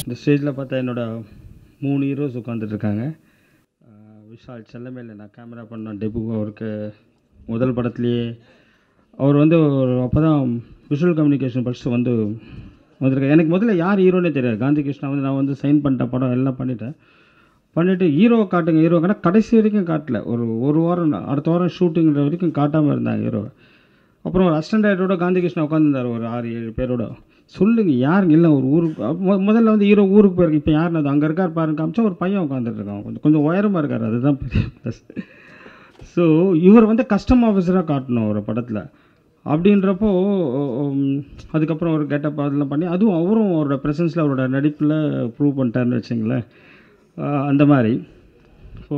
இந்த ஸ்டேஜில் பார்த்தா என்னோட மூணு ஹீரோஸ் உட்காந்துட்ருக்காங்க விஷால் செல்லமேல நான் கேமரா பண்ணேன் டெபு அவருக்கு முதல் படத்துலேயே அவர் வந்து ஒரு அப்போ தான் விஷுவல் கம்யூனிகேஷன் ஃபஸ்ட்டு வந்து வந்திருக்காரு எனக்கு முதல்ல யார் ஹீரோனே தெரியாது காந்தி கிருஷ்ணா வந்து நான் வந்து சைன் பண்ணிட்ட படம் எல்லாம் பண்ணிட்டேன் பண்ணிவிட்டு ஹீரோ காட்டுங்க ஹீரோ காட்ட கடைசி வரைக்கும் காட்டல ஒரு ஒரு வாரம் அடுத்த வாரம் ஷூட்டிங்கிற வரைக்கும் காட்டாமல் இருந்தாங்க ஹீரோவை அப்புறம் ஒரு அசிஸ்டன்ட் டைரக்டரோட காந்தி கிருஷ்ணா உட்காந்துருந்தார் ஒரு ஆறு ஏழு பேரோட சொல்லுங்க யாருங்க இல்லை ஒரு ஊருக்கு மொ- முதல்ல வந்து ஹீரோ ஊருக்கு போயிருக்கு இப்போ யாருன்னு அது அங்கே இருக்கார் பாருங்க காமிச்சா ஒரு பையன் உட்காந்துட்டு இருக்கான் கொஞ்சம் கொஞ்சம் உயரமாக இருக்கார் அதுதான் பெரிய ப்ளஸ் ஸோ இவர் வந்து கஸ்டம் ஆஃபீஸராக காட்டணும் ஒரு படத்தில் அப்படின்றப்போ உம், அதுக்கப்புறம் ஒரு கெட்டப் அதெல்லாம் பண்ணி அதுவும் அவரும் அவரோட ப்ரெசன்ஸில் அவரோட நடிப்பில் ப்ரூவ் பண்ணிட்டாருன்னு வச்சுங்களேன் ஆஹ் அந்த மாதிரி ஸோ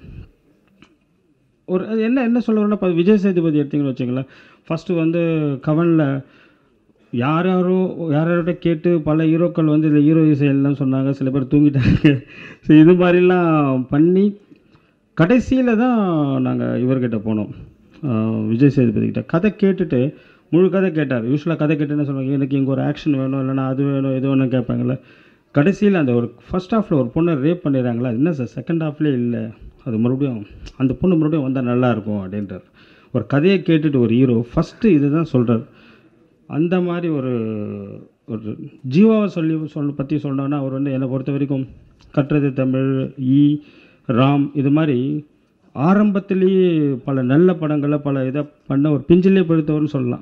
ஒரு அது என்ன என்ன சொல்ல வரேன்னா இப்போ விஜய் சேதுபதி எடுத்தீங்கன்னு வச்சுங்களேன் ஃபஸ்ட்டு வந்து கவனில் யார் யாரோ யார் யாரோட கேட்டு பல ஹீரோக்கள் வந்து இதில் ஹீரோ எல்லாம் சொன்னாங்க சில பேர் தூங்கிட்டாங்க ஸோ இது மாதிரிலாம் பண்ணி கடைசியில் தான் நாங்கள் இவர்கிட்ட போனோம் ஆஹ் விஜய் சேதுபதி கிட்ட கதை கேட்டுட்டு முழு கதை கேட்டார் யூஸ்வலாக கதை கேட்டு என்ன சொல்லுவாங்க எனக்கு இங்கே ஒரு ஆக்ஷன் வேணும் இல்லைனா அது வேணும் இது வேணும் கேட்பாங்கல்ல கடைசியில் அந்த ஒரு ஃபர்ஸ்ட் ஹாஃபில் ஒரு பொண்ணை ரேப் பண்ணிடுறாங்களா என்ன சார் செகண்ட் ஹாஃப்லேயே இல்லை அது மறுபடியும் அந்த பொண்ணு மறுபடியும் வந்தால் நல்லாயிருக்கும் அப்படின்றார் ஒரு கதையை கேட்டுட்டு ஒரு ஹீரோ ஃபஸ்ட்டு இதுதான் சொல்கிறார் அந்த மாதிரி ஒரு ஒரு ஜீவாவை சொல்லி சொல்ல பற்றி சொன்னோன்னா அவர் வந்து என்னை பொறுத்த வரைக்கும் கற்றது தமிழ் ஈ ராம் இது மாதிரி ஆரம்பத்திலேயே பல நல்ல படங்களை பல இதை பண்ண ஒரு பிஞ்சிலே படுத்தவர்னு சொல்லலாம்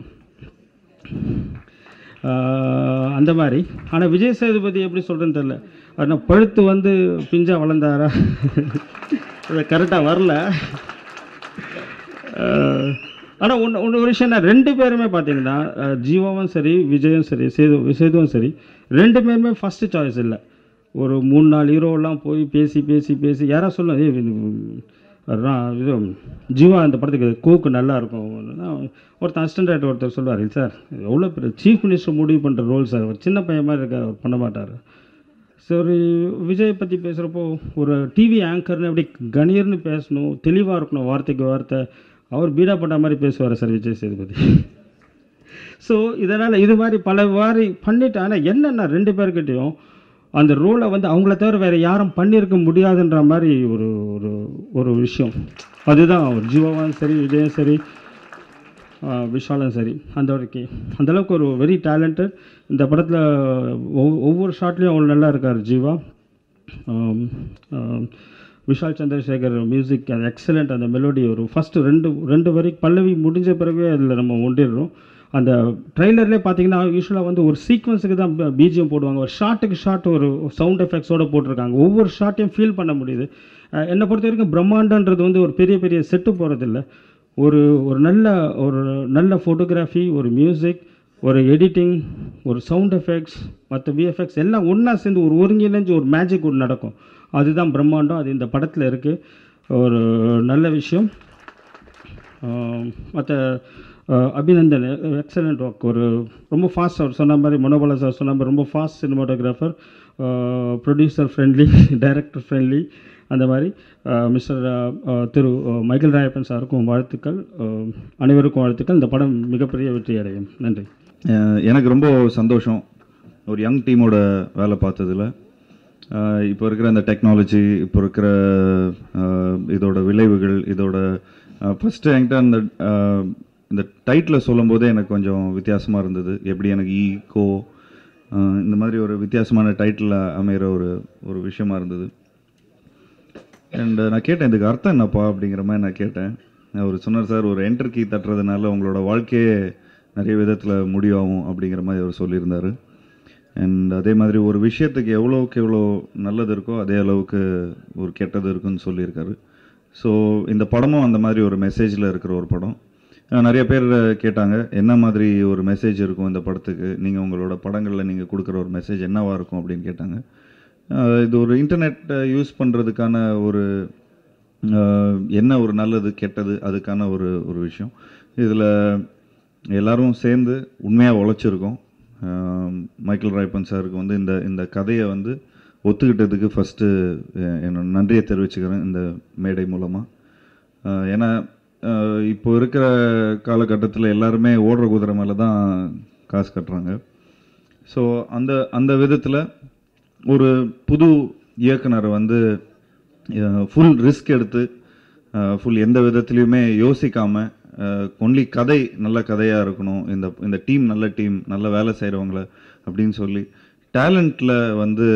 ஆஹ் அந்த மாதிரி ஆனால் விஜய் சேதுபதி எப்படி சொல்கிறேன்னு தெரில ஆனால் பழுத்து வந்து பிஞ்சா வளர்ந்தாரா கரெக்டாக வரல ஆனால் ஒன்று ஒன்று ஒரு விஷயம் நான் ரெண்டு பேருமே பார்த்தீங்கன்னா அஹ், ஜீவாவும் சரி விஜயும் சரி சேது சேதுவும் சரி ரெண்டு பேருமே ஃபஸ்ட்டு சாய்ஸ் இல்லை ஒரு மூணு நாலு ஹீரோவெல்லாம் போய் பேசி பேசி பேசி யாரா சொல்லும் ஏய் இது, ரா- இது ஜீவா இந்த படத்துக்கு கோக்கு நல்லா இருக்கும் ஒருத்தர் அசிஸ்டன்ட் டைரக்டர் ஒருத்தர் சொல்லுவார் சார் எவ்வளோ பெரிய சீஃப் மினிஸ்டர் முடிவு பண்ணுற ரோல் சார் ஒரு சின்ன பையன் மாதிரி இருக்கார் அவர் பண்ண மாட்டார் சரி விஜய் பற்றி பேசுகிறப்போ ஒரு டிவி ஆங்கர்னு அப்படி கணீர்னு பேசணும் தெளிவாக இருக்கணும் வார்த்தைக்கு வார்த்தை அவர் பீடா பட்ட மாதிரி பேசுவார் சார் விஜய் சேதுபதி ஸோ இதனால் இது மாதிரி பல மாதிரி பண்ணிட்டு ஆனால் என்னென்ன ரெண்டு பேர்கிட்டையும் அந்த ரோலை வந்து அவங்கள தவிர வேறு யாரும் பண்ணியிருக்க முடியாதுன்ற மாதிரி ஒரு ஒரு ஒரு விஷயம் அதுதான் ஒரு ஜீவாவும் சரி விஜயும் சரி ஆஹ் விஷாலும் சரி அந்த வரைக்கும் அந்த அளவுக்கு ஒரு வெரி டேலண்டட் இந்த படத்தில் ஒவ்வொரு ஷாட்லேயும் அவ்வளோ நல்லா இருக்கார் ஜீவா ஆம், ஆம், விஷால் சந்திரசேகர் மியூசிக் அது எக்ஸலண்ட் அந்த மெலோடி ஒரு ஃபஸ்ட்டு ரெண்டு ரெண்டு வரி பல்லவி முடிஞ்ச பிறகு அதில் நம்ம ஒண்டிடுறோம் அந்த ட்ரைலர்லேயே பார்த்தீங்கன்னா யூஸ்வலாக வந்து ஒரு சீக்வன்ஸுக்கு தான் பிஜிஎம் போடுவாங்க ஒரு ஷாட்டுக்கு ஷாட் ஒரு சவுண்ட் எஃபெக்ட்ஸோடு போட்டிருக்காங்க ஒவ்வொரு ஷாட்டையும் ஃபீல் பண்ண முடியுது அஹ் என்னை பொறுத்த வரைக்கும் பிரம்மாண்டன்றது வந்து ஒரு பெரிய பெரிய செட்டு போகிறதில்ல ஒரு ஒரு நல்ல ஒரு நல்ல ஃபோட்டோகிராஃபி ஒரு மியூசிக் ஒரு எடிட்டிங் ஒரு சவுண்ட் எஃபெக்ட்ஸ் மற்ற விஎஃப்எக்ஸ் எல்லாம் ஒன்றா சேர்ந்து ஒரு ஒருங்கிணைஞ்சு ஒரு மேஜிக் ஒன்று நடக்கும் அதுதான் பிரம்மாண்டம் அது இந்த படத்தில் இருக்குது ஒரு நல்ல விஷயம் மற்ற அபிநந்தன் எக்ஸலண்ட் ஒர்க் ஒரு ரொம்ப ஃபாஸ்ட் அவர் சொன்ன மாதிரி மனோபல சார் சொன்ன மாதிரி ரொம்ப fast cinematographer producer friendly director friendly அந்த மாதிரி மிஸ்டர் திரு அஹ், மைக்கேல் ராயப்பன் சாருக்கும் வாழ்த்துக்கள் அஹ், அனைவருக்கும் வாழ்த்துக்கள் இந்த படம் மிகப்பெரிய வெற்றி அடையும் நன்றி அஹ் எனக்கு ரொம்ப சந்தோஷம் ஒரு யங் டீமோட வேலை பார்த்ததுல அஹ் இப்போ இருக்கிற அந்த டெக்னாலஜி இப்போ இருக்கிற அஹ், இதோட விளைவுகள் இதோட ஃபஸ்ட்டு என்கிட்ட அந்த அஹ், இந்த டைட்டில் சொல்லும்போதே எனக்கு கொஞ்சம் வித்தியாசமாக இருந்தது எப்படி எனக்கு ஈகோ இந்த மாதிரி ஒரு வித்தியாசமான டைட்டில் அமைகிற ஒரு ஒரு விஷயமா இருந்தது அண்ட் நான் கேட்டேன் இதுக்கு அர்த்தம் என்னப்பா அப்படிங்கிற மாதிரி நான் கேட்டேன் அவர் சொன்னார் சார் ஒரு என்டர் கீ தட்டுறதுனால உங்களோட வாழ்க்கையே நிறைய விதத்தில் முடிவாகும் அப்படிங்கிற மாதிரி அவர் சொல்லியிருந்தார் அண்ட் அதே மாதிரி ஒரு விஷயத்துக்கு எவ்வளோக்கு எவ்வளோ நல்லது இருக்கோ அதே அளவுக்கு ஒரு கெட்டது இருக்குன்னு சொல்லியிருக்காரு ஸோ இந்த படமும் அந்த மாதிரி ஒரு மெசேஜில் இருக்கிற ஒரு படம் அஹ் நிறைய பேர் கேட்டாங்க என்ன மாதிரி ஒரு மெசேஜ் இருக்கும் இந்த படத்துக்கு நீங்கள் உங்களோட படங்களில் நீங்கள் கொடுக்குற ஒரு மெசேஜ் என்னவா இருக்கும் அப்படின்னு கேட்டாங்க அஹ் இது ஒரு இன்டர்நெட் யூஸ் பண்ணுறதுக்கான ஒரு அஹ், என்ன ஒரு நல்லது கெட்டது அதுக்கான ஒரு ஒரு விஷயம் இதில் எல்லாரும் சேர்ந்து உண்மையாக உழைச்சிருக்கோம் அஹ், மைக்கேல் ராய்பன் சாருக்கு வந்து இந்த இந்த கதையை வந்து ஒத்துக்கிட்டதுக்கு ஃபஸ்ட்டு என்னோட நன்றியை தெரிவிச்சுக்கிறேன் இந்த மேடை மூலமாக ஏன்னா அஹ், இப்போ இருக்கிற காலகட்டத்தில் எல்லாருமே ஓடுற குதிரை மேலே தான் காசு கட்டுறாங்க ஸோ அந்த அந்த விதத்தில் ஒரு புது இயக்குனர் வந்து ஃபுல் ரிஸ்க் எடுத்து ஃபுல் எந்த விதத்துலையுமே யோசிக்காமல் ஒன்லி கதை நல்ல கதையாக இருக்கணும் இந்த இந்த டீம் நல்ல டீம் நல்ல வேலை செய்கிறவங்கள அப்படின்னு சொல்லி டேலண்ட்டில் வந்து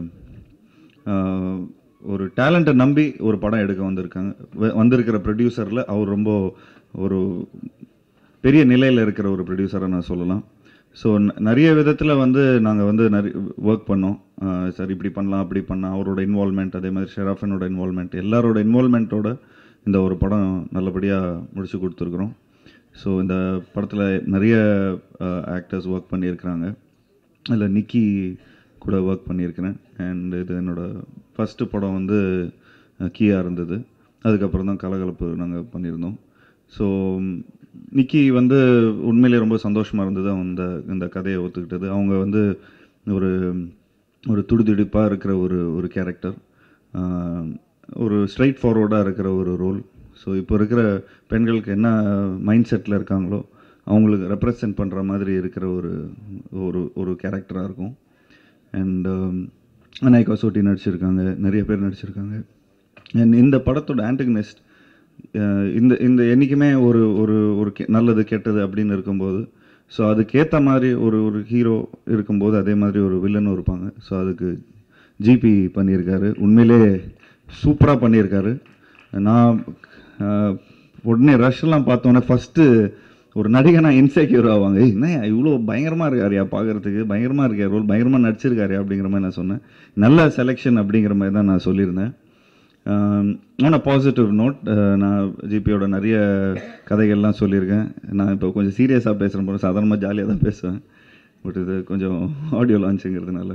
ஆஹ், ஒரு டேலண்ட்டை நம்பி ஒரு படம் எடுக்க வந்திருக்காங்க வ- வந்திருக்கிற ப்ரொடியூசரில் அவர் ரொம்ப ஒரு பெரிய நிலையில் இருக்கிற ஒரு ப்ரொடியூசரை நான் சொல்லலாம் ஸோ நிறைய விதத்தில் வந்து நாங்கள் வந்து நிறைய ஒர்க் பண்ணோம் ஆஹ் சார் இப்படி பண்ணலாம் அப்படி பண்ணலாம் அவரோட இன்வால்மெண்ட் அதே மாதிரி ஷெராஃபனோட இன்வால்மெண்ட் எல்லாரோட இன்வால்மெண்ட்டோட இந்த ஒரு படம் நல்லபடியாக முடிச்சு கொடுத்துருக்குறோம் ஸோ இந்த படத்தில் நிறைய ஆக்டர்ஸ் ஒர்க் பண்ணியிருக்கிறாங்க அதில் நிக்கி கூட ஒர்க் பண்ணியிருக்கிறேன் அண்ட் இது என்னோட ஃபஸ்ட்டு படம் வந்து கீயாக இருந்தது அதுக்கப்புறம் தான் கலகலப்பு நாங்கள் பண்ணியிருந்தோம் ஸோ நிக்கி வந்து உண்மையிலேயே ரொம்ப சந்தோஷமாக இருந்தது அந்த இந்த கதையை ஒத்துக்கிட்டது அவங்க வந்து ஒரு ஒரு துடிதுடிப்பாக இருக்கிற ஒரு ஒரு கேரக்டர் ஒரு ஸ்ட்ரைட் ஃபார்வர்டாக இருக்கிற ஒரு ரோல் ஸோ இப்போ இருக்கிற பெண்களுக்கு என்ன மைண்ட் செட்டில் இருக்காங்களோ அவங்களுக்கு ரெப்ரசன்ட் பண்ணுற மாதிரி இருக்கிற ஒரு ஒரு ஒரு கேரக்டராக இருக்கும் அண்ட் அநாயகா சோட்டி நடிச்சிருக்காங்க நிறைய பேர் நடிச்சிருக்காங்க அண்ட் இந்த படத்தோட ஆன்டகனிஸ்ட் இந்த இந்த என்றைக்குமே ஒரு ஒரு ஒரு கெ- நல்லது கெட்டது அப்படின்னு இருக்கும்போது ஸோ அதுக்கேற்ற மாதிரி ஒரு ஒரு ஹீரோ இருக்கும்போது அதே மாதிரி ஒரு வில்லனும் இருப்பாங்க ஸோ அதுக்கு ஜிபி பண்ணியிருக்காரு உண்மையிலே சூப்பராக பண்ணியிருக்காரு நான் அஹ், உடனே ரஷ்லாம் பார்த்தோன்னே ஃபஸ்ட்டு ஒரு நடிகனா இன்செக்யூர் ஆவாங்க "ஏய், என்ன இவ்வளோ பயங்கரமாக இருக்காருயா பார்க்குறதுக்கு பயங்கரமாக இருக்கார் ரோல் பயங்கரமாக நடிச்சிருக்காரு அப்படிங்கிற மாதிரி நான் சொன்னேன் நல்ல செலெக்ஷன் அப்படிங்கிற மாதிரி தான் நான் சொல்லியிருந்தேன் ஆனால் பாசிட்டிவ் நோட் நான் ஜிபியோட நிறைய கதைகள்லாம் சொல்லியிருக்கேன் நான் இப்போ கொஞ்சம் சீரியஸாக பேசுகிறேன் போல சாதாரணமாக ஜாலியாக தான் பேசுவேன் பட் இது கொஞ்சம் ஆடியோ லான்ச்சுங்கிறதுனால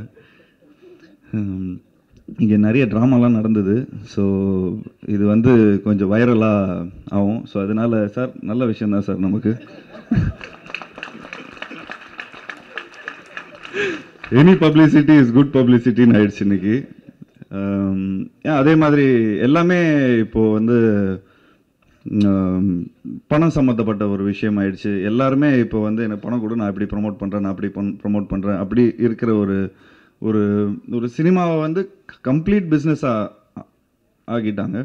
இங்கே நிறைய ட்ராமாலாம் நடந்தது ஸோ இது வந்து கொஞ்சம் வைரலாக ஆகும் ஸோ அதனால சார் நல்ல விஷயம் தான் சார் நமக்கு எனி பப்ளிசிட்டி இஸ் குட் பப்ளிசிட்டின்னு ஆயிடுச்சு இன்னைக்கு ஆம், ஏன் அதே மாதிரி எல்லாமே இப்போ வந்து ஆம், பணம் சம்மந்தப்பட்ட ஒரு விஷயம் ஆயிடுச்சு எல்லாருமே இப்போ வந்து எனக்கு பணம் கொடு நான் இப்படி ப்ரோமோட் பண்ணுறேன் நான் அப்படி ப்ரோமோட் பண்ணுறேன் அப்படி இருக்கிற ஒரு ஒரு ஒரு சினிமாவை வந்து கம்ப்ளீட் பிஸ்னஸாக ஆகிட்டாங்க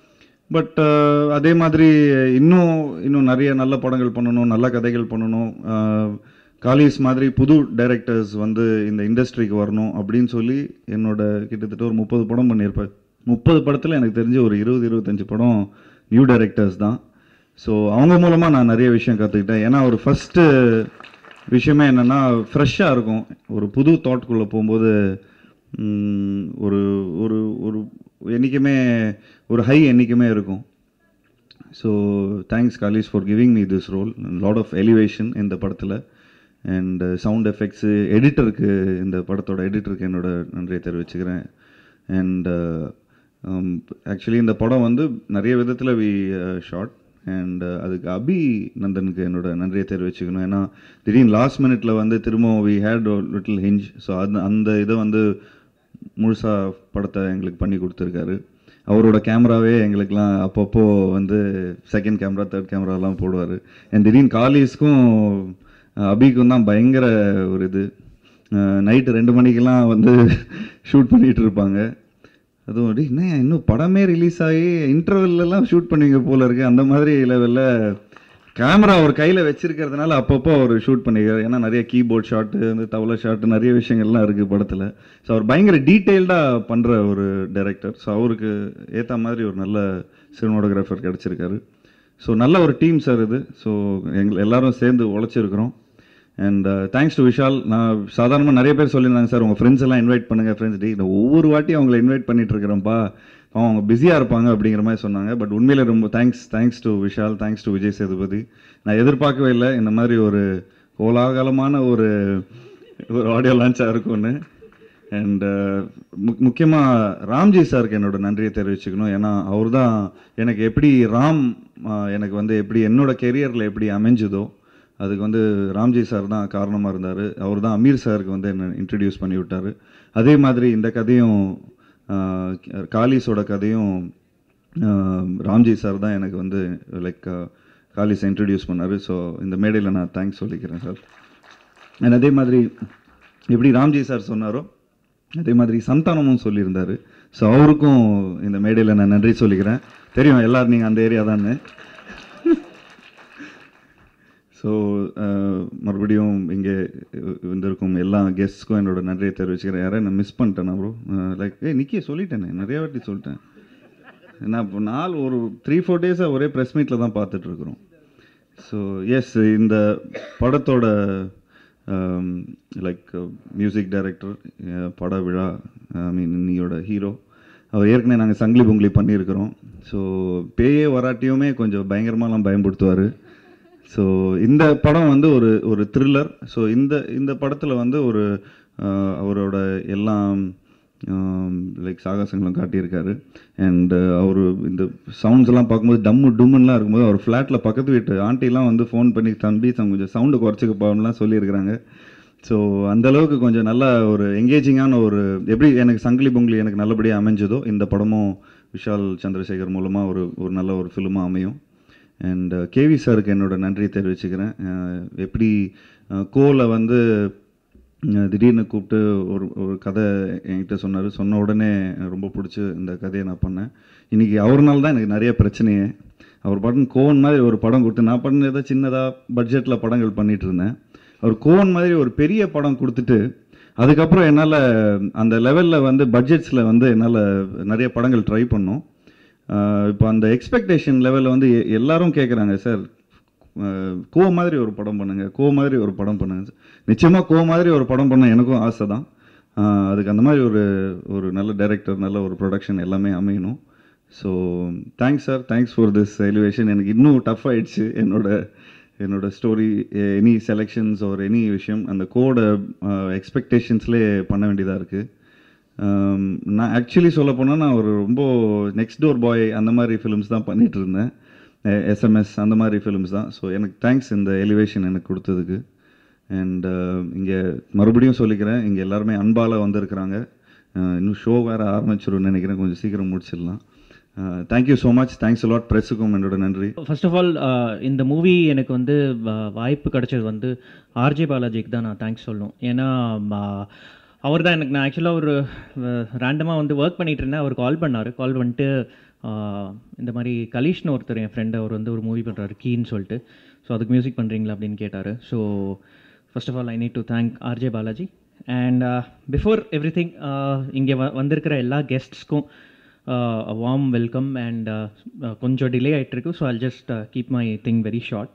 பட் அதே மாதிரி இன்னும் இன்னும் நிறைய நல்ல படங்கள் பண்ணணும் நல்ல கதைகள் பண்ணணும் அஹ், காலிஸ் மாதிரி புது டைரக்டர்ஸ் வந்து இந்த இண்டஸ்ட்ரிக்கு வரணும் அப்படின்னு சொல்லி என்னோட கிட்டத்தட்ட ஒரு முப்பது படம் பண்ணியிருப்பேன் முப்பது படத்தில் எனக்கு தெரிஞ்ச ஒரு இருபது இருபத்தஞ்சு படம் நியூ டைரக்டர்ஸ் தான் ஸோ அவங்க மூலமாக நான் நிறைய விஷயம் கற்றுக்கிட்டேன் ஏன்னா ஒரு ஃபஸ்ட்டு விஷயமே என்னென்னா ஃப்ரெஷ்ஷாக இருக்கும் ஒரு புது தாட்குள்ளே போகும்போது ம், ஒரு ஒரு ஒரு என்றைக்குமே ஒரு ஹை என்றைக்குமே இருக்கும் so thanks Kalees for giving me this role lot of elevation இந்த படத்தில் அண்ட் சவுண்ட் எஃபெக்ட்ஸு எடிட்டருக்கு இந்த படத்தோட எடிட்டருக்கு என்னோட நன்றியை தெரிவிச்சுக்கிறேன் அண்ட் ஆக்சுவலி இந்த படம் வந்து நிறைய விதத்தில் வி ஷார்ட் அண்ட் அதுக்கு அபி நந்தனுக்கு என்னோட நன்றியை தெரிவிச்சுக்கணும் ஏன்னா திடீர்னு லாஸ்ட் மினிட்ல வந்து திரும்ப we had little hitch so அது அந்த இதை வந்து முழுசாக படத்தை எங்களுக்கு பண்ணி கொடுத்துருக்காரு அவரோட கேமராவே எங்களுக்கெல்லாம் அப்பப்போ வந்து செகண்ட் கேமரா தேர்ட் கேமராலாம் போடுவார் அண்ட் திடீர்னு காலிஸ்க்கும் அபிக்கும் தான் பயங்கர ஒரு இது நைட்டு ரெண்டு மணிக்கெல்லாம் வந்து ஷூட் பண்ணிட்டு இருப்பாங்க அதுவும் டேய், என்ன இன்னும் படமே ரிலீஸ் ஆகி இன்டர்வெல்லாம் ஷூட் பண்ணுவீங்க போல இருக்கு அந்த மாதிரி லெவலில் கேமரா அவர் கையில் வச்சிருக்கிறதுனால அப்பப்போ அவர் ஷூட் பண்ணிக்கிறார் ஏன்னா நிறைய கீபோர்ட் ஷாட்டு வந்து தவளை ஷாட்டு நிறைய விஷயங்கள்லாம் இருக்குது படத்தில் ஸோ அவர் பயங்கர டீட்டெயில்டாக பண்ணுற ஒரு டைரக்டர் ஸோ அவருக்கு ஏற்ற மாதிரி ஒரு நல்ல சினிமாடோகிராஃபர் கிடச்சிருக்காரு ஸோ நல்ல ஒரு டீம் சார் இது ஸோ எங்கள் எல்லாரும் சேர்ந்து உழைச்சிருக்கிறோம் அண்ட் தேங்க்ஸ் டு விஷால் நான் சாதாரணமாக நிறைய பேர் சொல்லியிருந்தாங்க சார் உங்கள் ஃப்ரெண்ட்ஸ் எல்லாம் இன்வைட் பண்ணுங்கள் ஃப்ரெண்ட்ஸ் டே நான் ஒவ்வொரு வாட்டியும் அவங்கள இன்வைட் பண்ணிட்டு இருக்கிறேன்ப்பா அவன் அவங்க பிஸியாக இருப்பாங்க அப்படிங்கிற மாதிரி சொன்னாங்க பட் உண்மையிலே ரொம்ப thanks thanks to Vishal thanks to Vijay Sethupathi நான் எதிர்பார்க்கவே இல்லை இந்த மாதிரி ஒரு கோலாகலமான ஒரு ஒரு ஆடியோ லான்ச்சாக இருக்கும்னு அண்ட் முக்கியமாக ராம்ஜி சாருக்கு என்னோட நன்றியை தெரிவிச்சுக்கணும் ஏன்னா அவர் தான் எனக்கு எப்படி ராம் ஆஹ், எனக்கு வந்து எப்படி என்னோட கெரியரில் எப்படி அமைஞ்சுதோ அதுக்கு வந்து ராம்ஜி சார் தான் காரணமாக இருந்தார் அவர் தான் அமீர் சாருக்கு வந்து என்னை இன்ட்ரடியூஸ் பண்ணி விட்டார் அதே மாதிரி இந்த கதையும் ஆஹ், காலிஸோட கதையும் ஆஹ், ராம்ஜி சார் தான் எனக்கு வந்து லைக் காலிஸை இன்ட்ரடியூஸ் பண்ணார் ஸோ இந்த மேடையில் நான் தேங்க்ஸ் சொல்லிக்கிறேன் சார் அண்ட் அதே மாதிரி எப்படி ராம்ஜி சார் சொன்னாரோ அதே மாதிரி சந்தானமும் சொல்லியிருந்தாரு ஸோ அவருக்கும் இந்த மேடையில் நான் நன்றி சொல்லிக்கிறேன் தெரியும் எல்லாரும் நீங்கள் அந்த ஏரியா தானே ஸோ மறுபடியும் இங்கே வந்திருக்கும் எல்லா கெஸ்ட்ஸ்க்கும் என்னோட நன்றியை தெரிவிச்சுக்கிறேன் யாரை நான் மிஸ் பண்ணிட்டேன் ப்ரோ லைக் ஏ நிக்கிய சொல்லிட்டேனே நிறைய வாட்டி சொல்லிட்டேன் நான் இப்போ நாள் ஒரு த்ரீ ஃபோர் டேஸாக ஒரே ப்ரெஸ் மீட்டில் தான் பார்த்துட்ருக்குறோம் ஸோ எஸ் இந்த படத்தோட லைக் மியூசிக் டைரக்டர் பட விழா ஐ மீன் இன்னியோட ஹீரோ அவர் ஏற்கனவே நாங்கள் சங்கிலி பொங்கலி பண்ணியிருக்கிறோம் ஸோ பேயே வராட்டியுமே கொஞ்சம் பயங்கரமாலாம் பயன்படுத்துவார் ஸோ இந்த படம் வந்து ஒரு ஒரு த்ரில்லர் ஸோ இந்த இந்த படத்தில் வந்து ஒரு அஹ், அவரோட எல்லாம் லைக் சாகசங்களும் காட்டியிருக்காரு அண்ட் அவர் இந்த சவுண்ட்ஸ் எல்லாம் பார்க்கும்போது டம்மு டும்முன்னுலாம் இருக்கும்போது அவர் ஃப்ளாட்டில் பக்கத்து வீட்டு ஆண்டிலாம் வந்து ஃபோன் பண்ணி தம்பி சம் கொஞ்சம் சவுண்டு குறைச்சிக்கப்பான்லாம் சொல்லியிருக்கிறாங்க ஸோ அந்த அளவுக்கு கொஞ்சம் நல்ல ஒரு எங்கேஜிங்கான ஒரு எப்படி எனக்கு சங்கிலி பொங்கலி எனக்கு நல்லபடியாக அமைஞ்சதோ இந்த படமும் விஷால் சந்திரசேகர் மூலமாக ஒரு ஒரு நல்ல ஒரு ஃபிலிமாக அமையும் அண்ட் கேவி சாருக்கு என்னோட நன்றி தெரிவிச்சுக்கிறேன் அஹ் எப்படி கோல வந்து அஹ் திடீர்னு கூப்பிட்டு ஒரு ஒரு கதை என்கிட்ட சொன்னார் சொன்ன உடனே எனக்கு ரொம்ப பிடிச்சி இந்த கதையை நான் பண்ணேன் இன்றைக்கி அவர்னால தான் எனக்கு நிறைய பிரச்சனையே அவர் பாட்டுன்னு கோவன் மாதிரி ஒரு படம் கொடுத்து நான் பண்ண ஏதோ சின்னதாக பட்ஜெட்டில் படங்கள் பண்ணிட்டு இருந்தேன் அவர் கோவன் மாதிரி ஒரு பெரிய படம் கொடுத்துட்டு அதுக்கப்புறம் என்னால் அந்த லெவலில் வந்து பட்ஜெட்ஸில் வந்து என்னால் நிறைய படங்கள் ட்ரை பண்ணோம் இப்போ அந்த எக்ஸ்பெக்டேஷன் லெவலில் வந்து எ- எல்லாரும் கேட்குறாங்க சார் கோ மாதிரி ஒரு படம் பண்ணுங்க கோ மாதிரி ஒரு படம் பண்ணுங்க நிச்சயமாக கோ மாதிரி ஒரு படம் பண்ண எனக்கும் ஆசை தான் ஆஹ் அதுக்கு அந்த மாதிரி ஒரு ஒரு நல்ல டைரக்டர் நல்ல ஒரு ப்ரொடக்ஷன் எல்லாமே அமையணும் so thanks sir thanks for this elevation எனக்கு இன்னும் டஃப் ஆயிடுச்சு என்னோட என்னோட ஸ்டோரி எனி செலெக்ஷன்ஸ் ஒரு எனி விஷயம் அந்த கோட எக்ஸ்பெக்டேஷன்ஸ்லேயே பண்ண வேண்டியதாக இருக்குது நான் ஆக்சுவலி சொல்ல போனால் நான் ஒரு ரொம்ப நெக்ஸ்ட் டோர் பாய் அந்த மாதிரி ஃபிலிம்ஸ் தான் பண்ணிட்டு இருந்தேன் எஸ்எம்எஸ் அந்த மாதிரி ஃபிலிம்ஸ் தான் ஸோ எனக்கு தேங்க்ஸ் இந்த எலிவேஷன் எனக்கு கொடுத்ததுக்கு அண்ட் இங்கே மறுபடியும் சொல்லிக்கிறேன் இங்கே எல்லாருமே அன்பால் வந்திருக்கிறாங்க அஹ் இன்னும் ஷோ வேறு ஆரம்பிச்சிரும்னு நினைக்கிறேன் கொஞ்சம் சீக்கிரம் முடிச்சிடலாம் thank you so much thanks lot ப்ரெஸ்ஸுக்கும் என்னோட நன்றி ஃபர்ஸ்ட் ஆஃப் ஆல் இந்த மூவி எனக்கு வந்து வ- வாய்ப்பு கிடைச்சது வந்து ஆர்ஜே பாலாஜிக்கு தான் நான் தேங்க்ஸ் சொல்லணும் ஏன்னா அவர் தான் எனக்கு நான் ஆக்சுவலாக ஒரு ரேண்டமாக வந்து ஒர்க் பண்ணிட்டு இருந்தேன் அவர் கால் பண்ணார் கால் பண்ணிட்டு ஆஹ், இந்த மாதிரி கலீஷ்னு ஒருத்தர் என் ஃப்ரெண்டு அவர் வந்து ஒரு மூவி பண்ணுறாரு கீன்னு சொல்லிட்டு ஸோ அதுக்கு மியூசிக் பண்ணுறீங்களா அப்படின்னு கேட்டார் so first of all I need to thank RJ Balaji and before everything இங்கே வ வந்திருக்கிற எல்லா கெஸ்ட்ஸ்க்கும் வார்ம் வெல்கம் அண்ட் கொஞ்சம் டிலே ஆகிட்டுருக்கு so I'll just keep my thing very short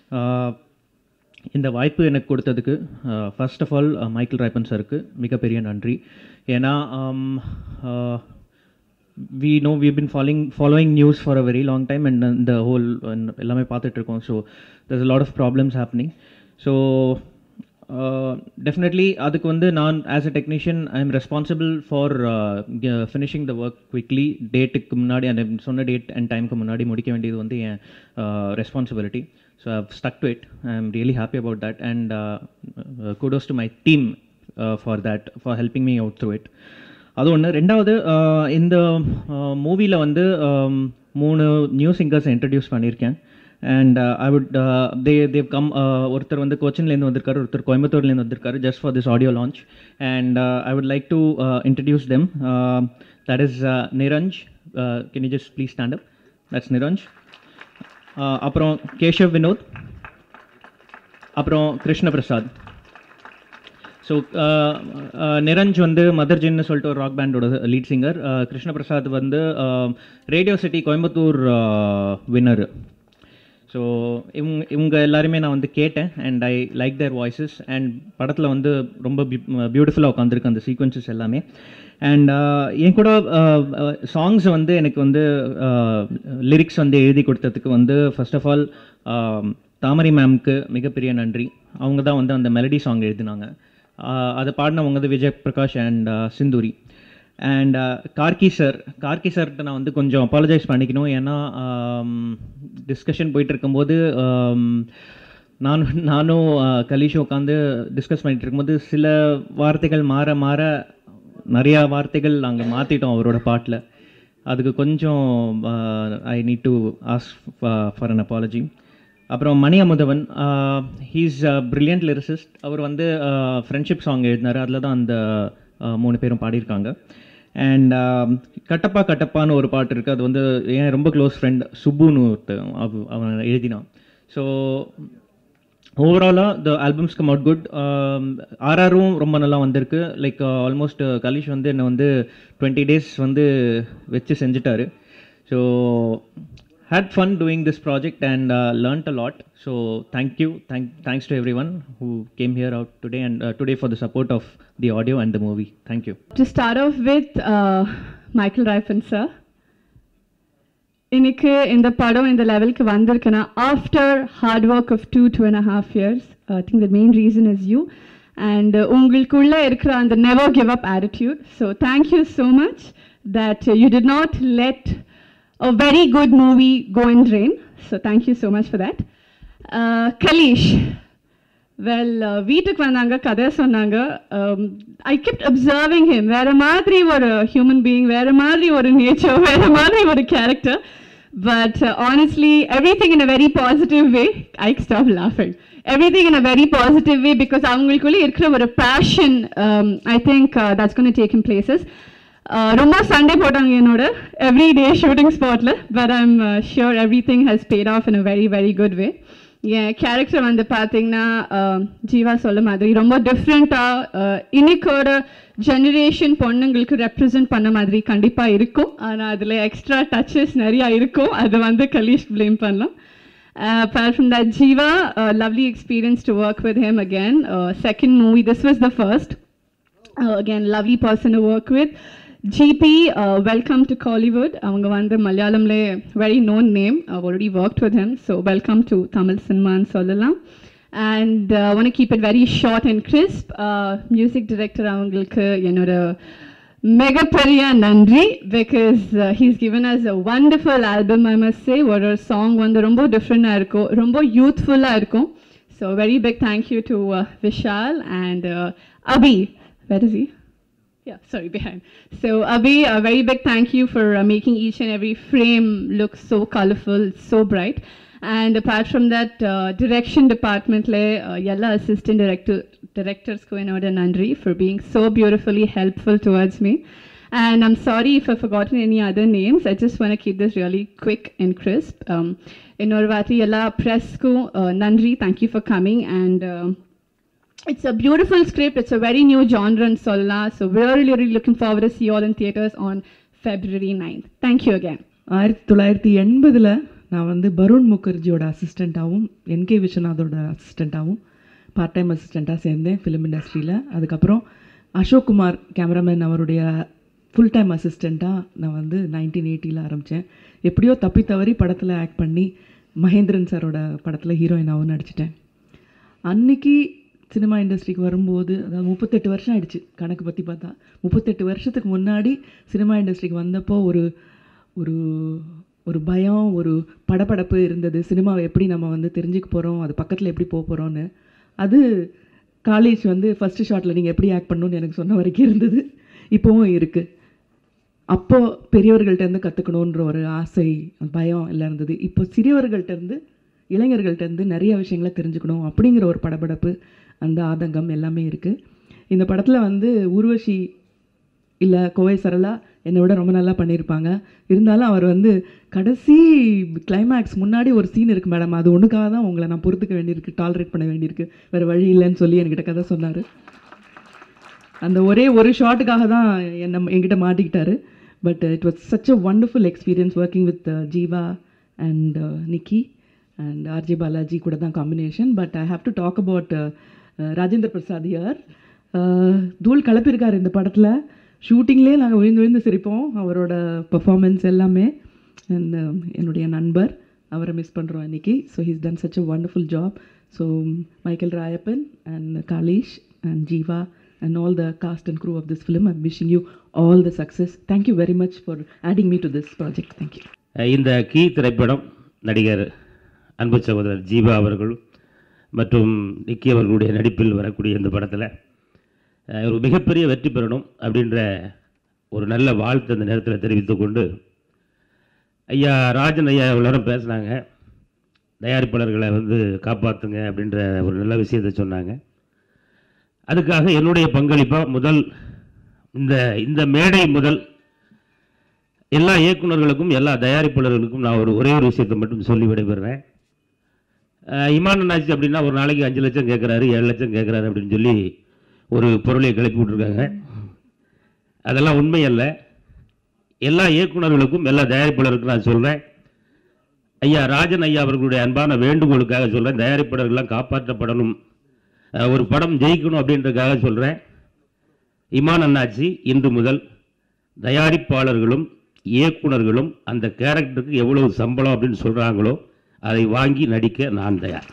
இந்த வாய்ப்பு எனக்கு கொடுத்ததுக்கு first of all Michael Rayappan சருக்கு மிகப்பெரிய நன்றி ஏன்னா we know we been following following news for a very long time and இந்த ஹோல் எல்லாமே பார்த்துட்ருக்கோம் so there's a lot of problems happening so definitely அதுக்கு வந்து நான் as a technician I am responsible for finishing the work quickly டேட்டுக்கு முன்னாடி அந்த சொன்ன டேட் அண்ட் டைமுக்கு முன்னாடி முடிக்க வேண்டியது வந்து என் responsibility so I stuck to it I am really happy about that and kudos to my team for that for helping me out through it அது ஒன்று ரெண்டாவது ஆஹ் இந்த மூவியில் வந்து ஆம், மூணு நியூ சிங்கர்ஸ் இன்ட்ரடியூஸ் பண்ணியிருக்கேன் and I would they they've come ஒருத்தர் வந்து கொச்சின்லேருந்து வந்திருக்காரு ஒருத்தர் கோயம்புத்தூர்லேருந்து வந்திருக்காரு just for this audio launch and I would like to introduce them that is நிரஞ்ச் can you just please stand up that's Niranj அப்புறம் கேஷவ் வினோத் அப்புறம் கிருஷ்ண பிரசாத் ஸோ நிரஞ்ச் வந்து மதர்ஜின்னு சொல்லிட்டு ஒரு ராக் பேண்டோட லீட் சிங்கர் கிருஷ்ண பிரசாத் வந்து radio city Coimbatore winner so இவங்க இவங்க எல்லாருமே நான் வந்து கேட்டேன் and I like their voices and படத்தில் வந்து ரொம்ப பியூட்டிஃபுல்லாக உட்காந்துருக்கு அந்த சீக்வன்சஸ் எல்லாமே அண்ட் என் கூட சாங்ஸ் வந்து எனக்கு வந்து லிரிக்ஸ் வந்து எழுதி கொடுத்ததுக்கு வந்து ஃபர்ஸ்ட் ஆஃப் ஆல் தாமரை மேம்க்கு மிகப்பெரிய நன்றி அவங்க தான் வந்து அந்த மெலடி சாங் எழுதினாங்க ஆஹ் அதை பாடினவங்க வந்து Vijay Prakash and Sinduri and Karky sir Karky சார்கிட்ட நான் வந்து கொஞ்சம் அப்பாலஜைஸ் பண்ணிக்கணும் ஏன்னா டிஸ்கஷன் போயிட்டு இருக்கும்போது ஆம், நானும் நானும் ஆஹ், கலீஷும் உட்காந்து டிஸ்கஸ் பண்ணிட்டு இருக்கும்போது சில வார்த்தைகள் மாற மாற நிறையா வார்த்தைகள் நாங்கள் மாற்றிட்டோம் அவரோட பாட்டில் அதுக்கு கொஞ்சம் I need to ask for an apology அப்புறம் Mani Amudhavan he's brilliant lyricist அவர் வந்து ஃப்ரெண்ட்ஷிப் சாங் எழுதினார் அதில் தான் அந்த மூணு பேரும் பாடியிருக்காங்க அண்ட் கட்டப்பா கட்டப்பான்னு ஒரு பாட்டு இருக்குது அது வந்து என் ரொம்ப க்ளோஸ் ஃப்ரெண்ட் சுப்புன்னு ஒருத்தன் அவ- அவன் எழுதினான் ஸோ ஓவராலாக the albums come out good ஆர்ஆரும் ரொம்ப நல்லா வந்திருக்கு லைக் ஆல்மோஸ்ட் கலிஷ் வந்து என்னை வந்து டுவெண்ட்டி டேஸ் வந்து வச்சு செஞ்சுட்டாரு so had fun doing this project and learned a lot so thank you thank thanks to everyone who came here out today and today for the support of the audio and the movie thank you To start off with, uh, Michael Ryfan sir. இன்னைக்கு இந்த படம் இந்த லெவலுக்கு வந்திருக்குன்னா after hard work of two two and half years I think the main reason is you and உங்களுக்குள்ளே இருக்கிற அந்த never give up attitude so thank you so much that you did not let a very good movie go in train so thank you so much for that Kalees well வீட்டுக்கு வந்தாங்க கதை சொன்னாங்க ஐ kept observing him வேற மாதிரி ஒரு ஹியூமன் பீயிங் வேற மாதிரி ஒரு நேச்சர் வேற மாதிரி ஒரு character but honestly everything in a very positive way I stop லாஃபிங் everything in a very positive way because அவங்களுக்குள்ளே இருக்கிற ஒரு passion I think that's gone take in places ரொம்ப சண்டே போட்டாங்க என்னோட எவ்ரி டே ஷூட்டிங் ஸ்பாட்டில் but I'm sure everything has paid off in a very very good way என் character வந்து பார்த்தீங்கன்னா அஹ், ஜீவா சொல்ல மாதிரி ரொம்ப டிஃப்ரெண்ட்டாக இன்னைக்கோட ஜெனரேஷன் பொண்ணுங்களுக்கு ரெப்ரசன்ட் பண்ண மாதிரி கண்டிப்பாக இருக்கும் ஆனால் அதில் எக்ஸ்ட்ரா டச்சஸ் நிறையா இருக்கும் அதை வந்து கலீஷ் ப்ளேம் பண்ணலாம் Uh, apart from that, Jiva, uh, lovely experience to work with him again. Uh, second movie, this was the first. Uh, again, lovely person to work with. GP, uh, welcome to Collywood. அவங்க வந்து மலையாளம்ல very known name. I've already worked with him. So welcome to Tamil cinema and சொல்லலாம். And uh, I want to keep it very short and crisp. Uh, music director அவங்களுக்கு என்னோட மிகப்பெரிய நன்றி because he's given us a wonderful album I must say ஒரு song வந்து ரொம்ப டிஃப்ரெண்டாக இருக்கும் ரொம்ப யூத்ஃபுல்லாக இருக்கும் so very big thank you to Vishal and Abhi where is he? Yeah, sorry, behind. So, Abhi, a very big thank you for uh, making each and every frame look so colorful, so bright. And apart from that, uh, direction department, le, uh, yalla assistant director, directors ko enoda nandri for being so beautifully helpful towards me. And I'm sorry if I've forgotten any other names. I just want to keep this really quick and crisp. Um, Inorvati yalla press ko uh, nandri, thank you for coming and. um it's a beautiful script. It's a very new genre in Solla. So we're really, really looking forward to see you all in theaters on February 9th. Thank you again. ஆயிரத்தி தொள்ளாயிரத்தி எண்பதில் நான் வந்து பருண் முகர்ஜியோட அசிஸ்டண்ட்டாகவும் NK விஸ்வநாதோட அசிஸ்டண்ட்டாகவும் part time அசிஸ்டண்ட்டாக சேர்ந்தேன் ஃபிலிம் இண்டஸ்ட்ரியில் அதுக்கப்புறம் அசோக் குமார் கேமராமேன் அவருடைய ஃபுல் டைம் அசிஸ்டண்ட்டாக நான் வந்து நைன்டீன் எயிட்டியில் ஆரம்பித்தேன் எப்படியோ தப்பி தவறி படத்தில் ஆக்ட் பண்ணி மகேந்திரன் சாரோட படத்தில் ஹீரோயினாகவும் நடிச்சிட்டேன் அன்னைக்கு சினிமா இண்டஸ்ட்ரிக்கு வரும்போது அதாவது முப்பத்தெட்டு வருஷம் ஆயிடுச்சு கணக்கு பற்றி பார்த்தா முப்பத்தெட்டு வருஷத்துக்கு முன்னாடி சினிமா இண்டஸ்ட்ரிக்கு வந்தப்போ ஒரு ஒரு ஒரு பயம் ஒரு படபடப்பு இருந்தது சினிமாவை எப்படி நம்ம வந்து தெரிஞ்சுக்க போகிறோம் அது பக்கத்தில் எப்படி போக போகிறோன்னு அது காலேஜ் வந்து ஃபஸ்ட்டு ஷாட்டில் நீங்கள் எப்படி ஆக்ட் பண்ணணும்னு எனக்கு சொன்ன வரைக்கும் இருந்தது இப்போவும் இருக்குது அப்போ பெரியவர்கள்ட்ட இருந்து கற்றுக்கணுன்ற ஒரு ஆசை பயம் எல்லாம் இருந்தது இப்போ சிறியவர்கள்ட்ட இருந்து இளைஞர்கள்ட்ட இருந்து நிறைய விஷயங்களை தெரிஞ்சுக்கணும் அப்படிங்கிற ஒரு படபடப்பு அந்த ஆதங்கம் எல்லாமே இருக்குது இந்த படத்தில் வந்து ஊர்வஷி இல்லை கோவை சரளா என்னை விட ரொம்ப நல்லா பண்ணியிருப்பாங்க இருந்தாலும் அவர் வந்து கடைசி கிளைமேக்ஸ் முன்னாடி ஒரு சீன் இருக்குது மேடம் அது ஒன்றுக்காக தான் உங்களை நான் பொறுத்துக்க வேண்டியிருக்கு டாலரேட் பண்ண வேண்டியிருக்கு வேறு வழி இல்லைன்னு சொல்லி என்கிட்ட கதை சொன்னார் அந்த ஒரே ஒரு ஷாட்டுக்காக தான் என்ன என்கிட்ட மாட்டிக்கிட்டாரு but it was such a wonderful experience working with Jeeva and Nikki and RJ Balaji கூட தான் combination but I have to talk about Rajendra Prasad யார் தூள் கலப்பிருக்கார் இந்த படத்தில் ஷூட்டிங்லேயே நாங்கள் விழுந்து விழுந்து சிரிப்போம் அவரோட பர்ஃபார்மன்ஸ் எல்லாமே அண்ட் என்னுடைய நண்பர் அவரை மிஸ் பண்ணுறோம் இன்னைக்கு so he's done such a wonderful job so Michael Rayappan and Kalesh and Jeeva and all the cast and crew of this film. I'm wishing you all the success. Thank you very much for adding me to this project. Thank you. இந்த கீ திரைப்படம் நடிகர் அன்பு சகோதரர் ஜீவா அவர்கள் மற்றும் நிக்கி அவர்களுடைய நடிப்பில் வரக்கூடிய இந்த படத்தில் அஹ், ஒரு மிகப்பெரிய வெற்றி பெறணும் அப்படின்ற ஒரு நல்ல வாழ்த்து அந்த நேரத்தில் தெரிவித்துக் கொண்டு ஐயா ராஜன் ஐயா எல்லாரும் பேசுனாங்க தயாரிப்பாளர்களை வந்து காப்பாற்றுங்க அப்படின்ற ஒரு நல்ல விஷயத்தை சொன்னாங்க அதுக்காக என்னுடைய பங்களிப்பாக முதல் இந்த இந்த மேடை முதல் எல்லா இயக்குனர்களுக்கும் எல்லா தயாரிப்பாளர்களுக்கும் நான் ஒரு ஒரே ஒரு விஷயத்தை மட்டும் சொல்லி விடைபெறுறேன் அஹ் இமான் அண்ணாச்சி அப்படின்னா ஒரு நாளைக்கு அஞ்சு லட்சம் கேட்குறாரு ஏழு லட்சம் கேட்குறாரு அப்படின்னு சொல்லி ஒரு பொருளை கிளப்பி விட்ருக்காங்க அதெல்லாம் உண்மை அல்ல எல்லா இயக்குனர்களுக்கும் எல்லா தயாரிப்பாளருக்கும் நான் சொல்கிறேன் ஐயா ராஜன் ஐயா அவர்களுடைய அன்பான வேண்டுகோளுக்காக சொல்கிறேன் தயாரிப்பாளர்கள்லாம் காப்பாற்றப்படணும் அஹ் ஒரு படம் ஜெயிக்கணும் அப்படின்றதுக்காக சொல்கிறேன் இமான் அண்ணாச்சி இன்று முதல் தயாரிப்பாளர்களும் இயக்குனர்களும் அந்த கேரக்டருக்கு எவ்வளவு சம்பளம் அப்படின்னு சொல்கிறாங்களோ அதை வாங்கி நடிக்க நான் தயார்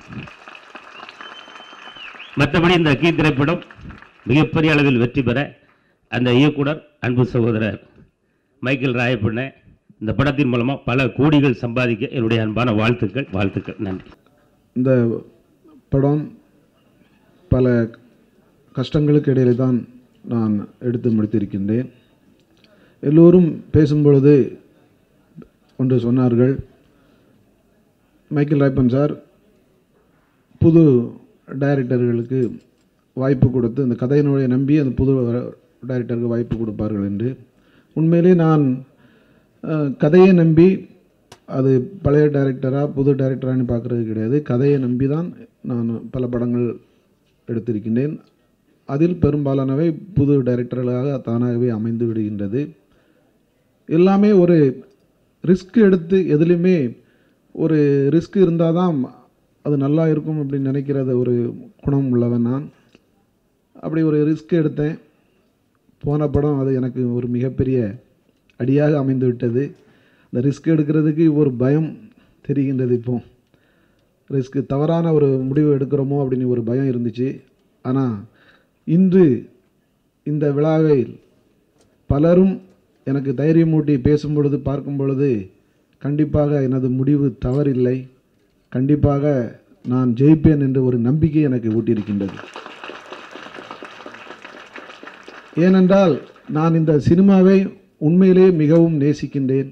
மற்றபடி இந்த கீ திரைப்படம் மிகப்பெரிய அளவில் வெற்றி பெற அந்த இயக்குனர் அன்பு சகோதரர் மைக்கேல் ராயப்பண்ண இந்த படத்தின் மூலமாக பல கோடிகள் சம்பாதிக்க என்னுடைய அன்பான வாழ்த்துக்கள் வாழ்த்துக்கள் நன்றி இந்த படம் பல கஷ்டங்களுக்கு இடையிலே தான் நான் எடுத்து முடித்திருக்கின்றேன் எல்லோரும் பேசும்பொழுது ஒன்று சொன்னார்கள் மைக்கேல் ராய்ப்பன் சார் புது டைரக்டர்களுக்கு வாய்ப்பு கொடுத்து அந்த கதையினுடைய நம்பி அந்த புது டைரக்டருக்கு வாய்ப்பு கொடுப்பார்கள் என்று உண்மையிலே நான் அஹ், கதையை நம்பி அது பழைய டைரக்டரா புது டைரக்டரான்னு பார்க்குறது கிடையாது கதையை நம்பி தான் நான் பல படங்கள் எடுத்திருக்கின்றேன் அதில் பெரும்பாலானவை புது டைரக்டர்களாக தானாகவே அமைந்து விடுகின்றது எல்லாமே ஒரு ரிஸ்க் எடுத்து எதுலேயுமே ஒரு ரிஸ்க் இருந்தால் தான் அது நல்லா இருக்கும் அப்படின்னு நினைக்கிறது ஒரு குணம் உள்ளவன் நான் அப்படி ஒரு ரிஸ்க் எடுத்தேன் போன படம் அது எனக்கு ஒரு மிகப்பெரிய அடியாக அமைந்து விட்டது அந்த ரிஸ்க் எடுக்கிறதுக்கு ஒரு பயம் தெரிகின்றது இப்போ ரிஸ்க் தவறான ஒரு முடிவு எடுக்கிறோமோ அப்படின்னு ஒரு பயம் இருந்துச்சு ஆனால் இன்று இந்த விழாவை பலரும் எனக்கு தைரியமூட்டி பேசும் பொழுது பார்க்கும் பொழுது கண்டிப்பாக எனது முடிவு தவறில்லை கண்டிப்பாக நான் ஜெயிப்பேன் என்ற ஒரு நம்பிக்கை எனக்கு ஊட்டியிருக்கின்றது ஏனென்றால் நான் இந்த சினிமாவை உண்மையிலே மிகவும் நேசிக்கின்றேன்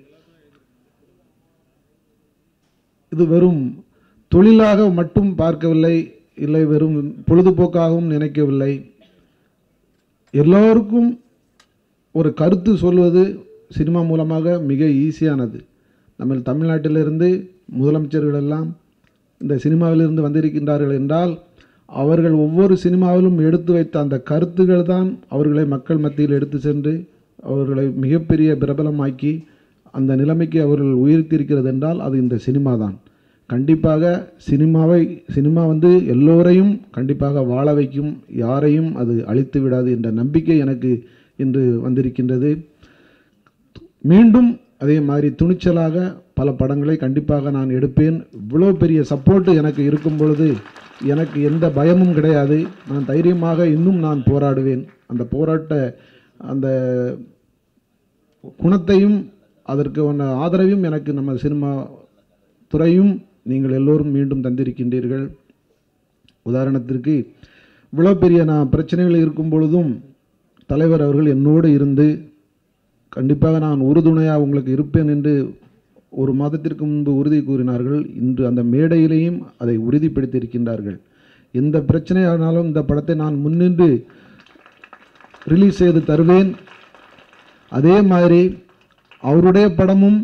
இது வெறும் தொழிலாக மட்டும் பார்க்கவில்லை இல்லை வெறும் பொழுதுபோக்காகவும் நினைக்கவில்லை எல்லோருக்கும் ஒரு கருத்து சொல்வது சினிமா மூலமாக மிக ஈஸியானது நம்ம தமிழ்நாட்டிலிருந்து முதலமைச்சர்கள் எல்லாம் இந்த சினிமாவிலிருந்து வந்திருக்கின்றார்கள் என்றால் அவர்கள் ஒவ்வொரு சினிமாவிலும் எடுத்து வைத்த அந்த கருத்துகள் தான் அவர்களை மக்கள் மத்தியில் எடுத்து சென்று அவர்களை மிகப்பெரிய பிரபலமாக்கி அந்த நிலைமைக்கு அவர்கள் உயர்த்தியிருக்கிறது என்றால் அது இந்த சினிமா தான் கண்டிப்பாக சினிமாவை சினிமா வந்து எல்லோரையும் கண்டிப்பாக வாழ வைக்கும் யாரையும் அது அழித்து விடாது என்ற நம்பிக்கை எனக்கு இன்று வந்திருக்கின்றது மீண்டும் அதே மாதிரி துணிச்சலாக பல படங்களை கண்டிப்பாக நான் எடுப்பேன் இவ்வளோ பெரிய சப்போர்ட் எனக்கு இருக்கும் பொழுது எனக்கு எந்த பயமும் கிடையாது நான் தைரியமாக இன்னும் நான் போராடுவேன் அந்த போராட்ட அந்த குணத்தையும் அதற்கு உள்ள ஆதரவையும் எனக்கு நம்ம சினிமா துறையும் நீங்கள் எல்லோரும் மீண்டும் தந்திருக்கின்றீர்கள் உதாரணத்திற்கு இவ்வளோ பெரிய நான் பிரச்சனைகள் இருக்கும் பொழுதும் தலைவர் அவர்கள் என்னோடு இருந்து கண்டிப்பாக நான் உறுதுணையாக உங்களுக்கு இருப்பேன் என்று ஒரு மாதத்திற்கு முன்பு உறுதி கூறினார்கள் இன்று அந்த மேடையிலேயும் அதை உறுதிப்படுத்தியிருக்கின்றார்கள் எந்த பிரச்சனையானாலும் இந்த படத்தை நான் முன்னின்று ரிலீஸ் செய்து தருவேன் அதே மாதிரி அவருடைய படமும்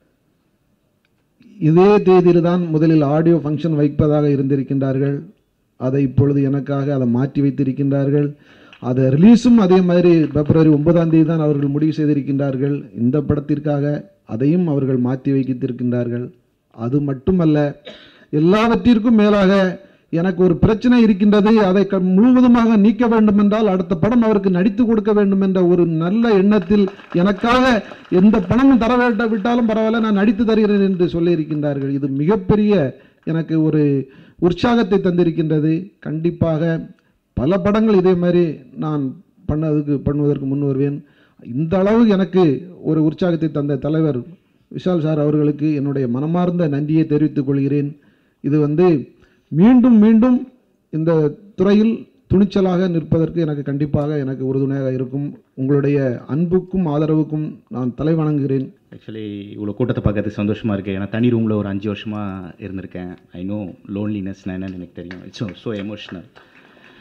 இதே தேதியில் தான் முதலில் ஆடியோ ஃபங்க்ஷன் வைப்பதாக இருந்திருக்கின்றார்கள் அதை இப்பொழுது எனக்காக அதை மாற்றி வைத்திருக்கின்றார்கள் அதை ரிலீஸும் அதே மாதிரி பிப்ரவரி ஒன்பதாம் தேதி தான் அவர்கள் முடிவு செய்திருக்கின்றார்கள் இந்த படத்திற்காக அதையும் அவர்கள் மாற்றி வைத்திருக்கின்றார்கள் அது மட்டுமல்ல எல்லாவற்றிற்கும் மேலாக எனக்கு ஒரு பிரச்சனை இருக்கின்றது அதை க- முழுவதுமாக நீக்க வேண்டும் என்றால் அடுத்த படம் அவருக்கு நடித்து கொடுக்க வேண்டும் என்ற ஒரு நல்ல எண்ணத்தில் எனக்காக எந்த பணமும் தர வேண்ட விட்டாலும் பரவாயில்ல நான் நடித்து தருகிறேன் என்று சொல்லியிருக்கின்றார்கள் இது மிகப்பெரிய எனக்கு ஒரு உற்சாகத்தை தந்திருக்கின்றது கண்டிப்பாக பல படங்கள் இதே மாதிரி நான் பண்ணதுக்கு பண்ணுவதற்கு முன் வருவேன் இந்த அளவு எனக்கு ஒரு உற்சாகத்தை தந்த தலைவர் விஷால் சார் அவர்களுக்கு என்னுடைய மனமார்ந்த நன்றியை தெரிவித்துக் கொள்கிறேன் இது வந்து மீண்டும் மீண்டும் இந்த துறையில் துணிச்சலாக நிற்பதற்கு எனக்கு கண்டிப்பாக எனக்கு உறுதுணையாக இருக்கும் உங்களுடைய அன்புக்கும் ஆதரவுக்கும் நான் தலை வணங்குகிறேன் ஆக்சுவலி இவ்வளோ கூட்டத்தை பார்க்கறதுக்கு சந்தோஷமாக இருக்குது ஏன்னா தனி ரூமில் ஒரு அஞ்சு வருஷமாக இருந்திருக்கேன் ஐ நோ லோன்லினஸ்னா என்னன்னு எனக்கு தெரியும் இட்ஸ் ஸோ எமோஷ்னல்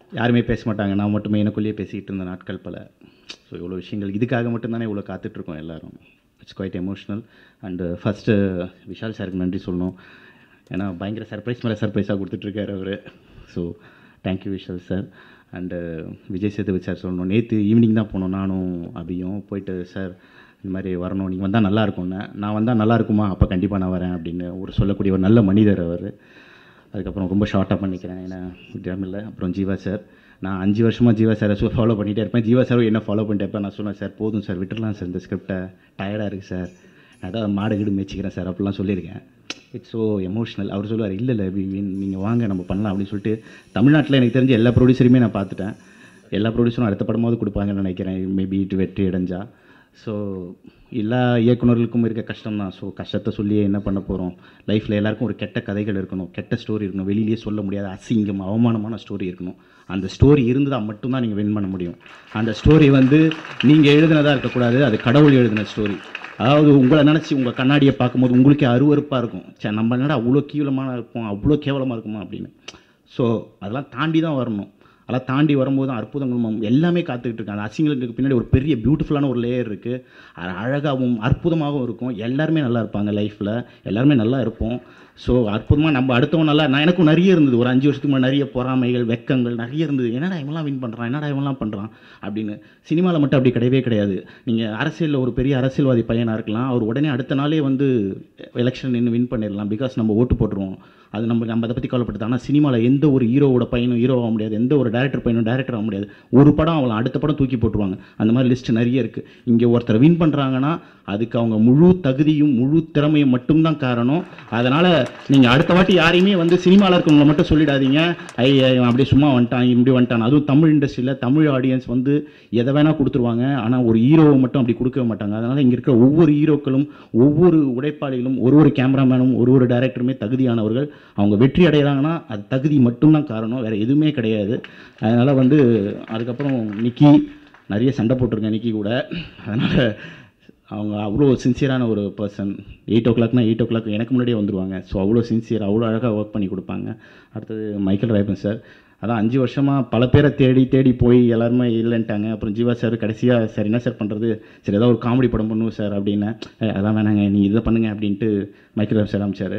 யாருமே பேச மாட்டாங்க நான் மட்டுமே எனக்குள்ளேயே பேசிக்கிட்டு இருந்த நாட்கள் பல ஸோ இவ்வளோ விஷயங்கள் இதுக்காக மட்டும்தானே இவ்வளோ காத்துட்ருக்கோம் எல்லாரும் it's quite emotional and first Vishal சாருக்கு நன்றி சொல்லணும் ஏன்னா பயங்கர சர்ப்ரைஸ் மேலே சர்ப்ரைஸாக கொடுத்துட்ருக்காரு அவர் so thank you Vishal sir and Vijay Sethupathi sir சொல்லணும் நேற்று ஈவினிங் தான் போனோம் நானும் அபியும் போயிட்டு சார் இந்த மாதிரி வரணும் நீங்கள் வந்தால் நல்லா இருக்கும்னு நான் வந்தால் நல்லா இருக்குமா அப்போ கண்டிப்பாக நான் வரேன் அப்படின்னு ஒரு சொல்லக்கூடிய ஒரு நல்ல மனிதர் அவர் அதுக்கப்புறம் ரொம்ப ஷார்ட்டாக பண்ணிக்கிறேன் ஏன்னா டைம் இல்லை அப்புறம் ஜீவா சார் நான் அஞ்சு வருஷமாக ஜீவா சாரை ஃபாலோ பண்ணிகிட்டே இருப்பேன் ஜீவா சார் என்ன ஃபாலோ பண்ணிட்டே இருப்பேன் நான் சொன்னேன் சார் போதும் சார் விட்டுடலாம் சார் இந்த ஸ்கிரிப்டை டயர்டாக இருக்குது சார் நான் தான் மாடு கீடு மேய்ச்சிக்கிறேன் சார் அப்படிலாம் சொல்லியிருக்கேன் இட்ஸ் ஸோ எமோஷ்னல் அவர் சொல்லுவார் இல்லை இல்லை நீங்கள் வாங்க நம்ம பண்ணலாம் அப்படின்னு சொல்லிட்டு தமிழ்நாட்டில் எனக்கு தெரிஞ்ச எல்லா ப்ரொடியூசரையுமே நான் பார்த்துட்டேன் எல்லா ப்ரொடியூசரும் அடுத்த படமாவது கொடுப்பாங்கன்னு நினைக்கிறேன் மேபி இட்டு வெற்றி அடைஞ்சா ஸோ எல்லா இயக்குனர்களுக்கும் இருக்க கஷ்டம் தான் ஸோ கஷ்டத்தை சொல்லியே என்ன பண்ண போகிறோம் லைஃப்பில் எல்லாருக்கும் ஒரு கெட்ட கதைகள் இருக்கணும் கெட்ட ஸ்டோரி இருக்கணும் வெளியிலேயே சொல்ல முடியாத அசிங்கம் அவமானமான ஸ்டோரி இருக்கணும் அந்த ஸ்டோரி இருந்தால் மட்டும்தான் நீங்கள் வின் பண்ண முடியும் அந்த ஸ்டோரி வந்து நீங்கள் எழுதுனதாக இருக்கக்கூடாது அது கடவுள் எழுதின ஸ்டோரி அதாவது உங்களை நினச்சி உங்கள் கண்ணாடியை பார்க்கும்போது உங்களுக்கே அருவருப்பாக இருக்கும் சே நம்ம என்னடா அவ்வளோ கீழமான இருப்போம் அவ்வளோ கேவலமாக இருக்குமா அப்படின்னு ஸோ அதெல்லாம் தாண்டி தான் வரணும் அதெல்லாம் தாண்டி வரும்போது தான் அற்புதங்கள் ம- எல்லாமே காத்துக்கிட்டு இருக்கு அந்த அசிங்களுக்கு பின்னாடி ஒரு பெரிய பியூட்டிஃபுல்லான ஒரு லேயர் இருக்குது அது அழகாகவும் அற்புதமாகவும் இருக்கும் எல்லாருமே நல்லா இருப்பாங்க லைஃப்பில் எல்லாருமே நல்லா இருப்போம் ஸோ அற்புதமாக நம்ம அடுத்தவன் நல்லா நான் எனக்கும் நிறைய இருந்தது ஒரு அஞ்சு வருஷத்துக்கு முன்னாடி நிறைய பொறாமைகள் வெக்கங்கள் நிறைய இருந்தது என்னடா இவன்லாம் வின் பண்ணுறான் என்னடா இவன்லாம் பண்ணுறான் அப்படின்னு சினிமாவில் மட்டும் அப்படி கிடையவே கிடையாது நீங்கள் அரசியலில் ஒரு பெரிய அரசியல்வாதி பையனாக இருக்கலாம் அவர் உடனே அடுத்த நாளே வந்து எலெக்ஷன் நின்று வின் பண்ணிடலாம் பிகாஸ் நம்ம ஓட்டு போட்டுருவோம் அது நம்ம நம்ம அதை பற்றி கவலைப்படுது ஆனால் சினிமாவில் எந்த ஒரு ஹீரோவோட பையனும் ஹீரோ ஆக முடியாது எந்த ஒரு டேரக்டர் பையனும் டேரக்டர் ஆக முடியாது ஒரு படம் அவளை அடுத்த படம் தூக்கி போட்டுருவாங்க அந்த மாதிரி லிஸ்ட் நிறைய இருக்குது இங்கே ஒருத்தர் வின் பண்ணுறாங்கன்னா அதுக்கு அவங்க முழு தகுதியும் முழு திறமையும் மட்டும்தான் காரணம் அதனால் நீங்கள் அடுத்த வாட்டி யாரையுமே வந்து சினிமாவில் இருக்கவங்களை மட்டும் சொல்லிடாதீங்க ஐ ஐ, இவன் அப்படியே சும்மா வந்துட்டான் இப்படி வந்துட்டான் அதுவும் தமிழ் இண்டஸ்ட்ரியில் தமிழ் ஆடியன்ஸ் வந்து எதை வேணால் கொடுத்துருவாங்க ஆனால் ஒரு ஹீரோவை மட்டும் அப்படி கொடுக்கவே மாட்டாங்க அதனால் இங்கே இருக்கிற ஒவ்வொரு ஹீரோக்களும் ஒவ்வொரு உடைப்பாளிகளும் ஒரு ஒரு கேமராமேனும் ஒரு ஒரு டைரக்டருமே தகுதியானவர்கள் அவங்க வெற்றி அடைகிறாங்கன்னா அது தகுதி மட்டும்தான் காரணம் வேறு எதுவுமே கிடையாது அதனால் வந்து அதுக்கப்புறம் நிக்கி நிறைய சண்டை போட்டிருக்கேன் நிக்கி கூட அதனால் அவங்க அவ்வளோ சின்சியரான ஒரு பர்சன் எயிட் ஓ கிளாக்னா எயிட் ஓ கிளாக் எனக்கு முன்னாடியே வந்துருவாங்க ஸோ அவ்வளோ சின்சியர் அவ்வளோ அழகாக ஒர்க் பண்ணி கொடுப்பாங்க அடுத்தது மைக்கேல் ராயப்பன் சார் அதான் அஞ்சு வருஷமாக பல பேரை தேடி தேடி போய் எல்லாருமே இல்லைன்ட்டாங்க அப்புறம் ஜீவா சார் கடைசியாக சார் என்ன சார் பண்ணுறது சரி ஏதாவது ஒரு காமெடி படம் பண்ணுவோம் சார் அப்படின்னு அதான் வேணாங்க நீங்கள் இதை பண்ணுங்க அப்படின்ட்டு மைக்கேல் ராயப் சார் அமைச்சார்